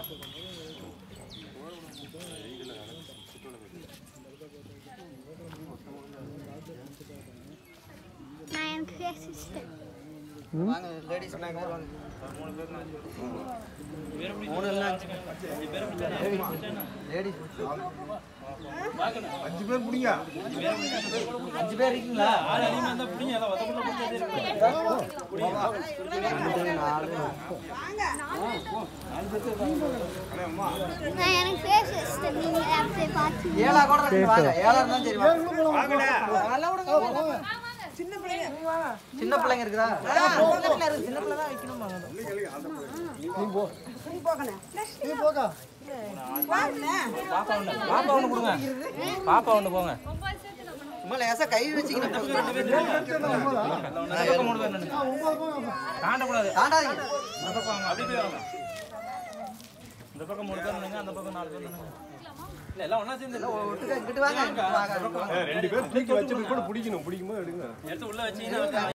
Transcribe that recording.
நான் எனக்கு face sister வாங்க லேடிஸ் வாங்க மூணு எல்லாம் லேடிஸ் அஞ்சு பேர் பிடிங்க அஞ்சு பேர் இருக்கீங்களா நான் எனக்கு ஃபேஸ் சிஸ்டர் நீங்க அப்படியே பார்த்து ஏழா கூட இருக்கு, வாங்க ஏழா இருந்தாலும் சரி வாங்க நல்லா விடுங்க, வாங்க. சின்ன பிள்ளைங்க இருக்குதா பக்கத்துல இருக்கு சின்ன பிள்ளை தான் வைக்கணும் நீ போக்கா பாப்பா ஒண்ணு கொடுங்க பாப்பா ஒண்ணு போங்க சும்மா லேசா கை வச்சுக்கணும் அந்த பக்கம் மூணு பேர் நின்னுங்க. தாண்டக்கூடாது தாண்டாதீங்க இந்த பக்கம் வாங்க அப்படி போய் வாங்க இந்த பக்கம் மூணு பேர் நின்னுங்க அந்த பக்கம் நாலு பேர் நின்னுங்க இல்ல எல்லாம் ஒண்ணா சேர்ந்து ஒட்டுக்கா இங்கிட்டு வாங்க இங்கிட்டு வாங்க ரெண்டு பேர் தூக்கி வச்சு கூட பிடிக்கணும் பிடிக்கும்போது எடுங்க எடுத்து உள்ள வச்சீங்கன்னா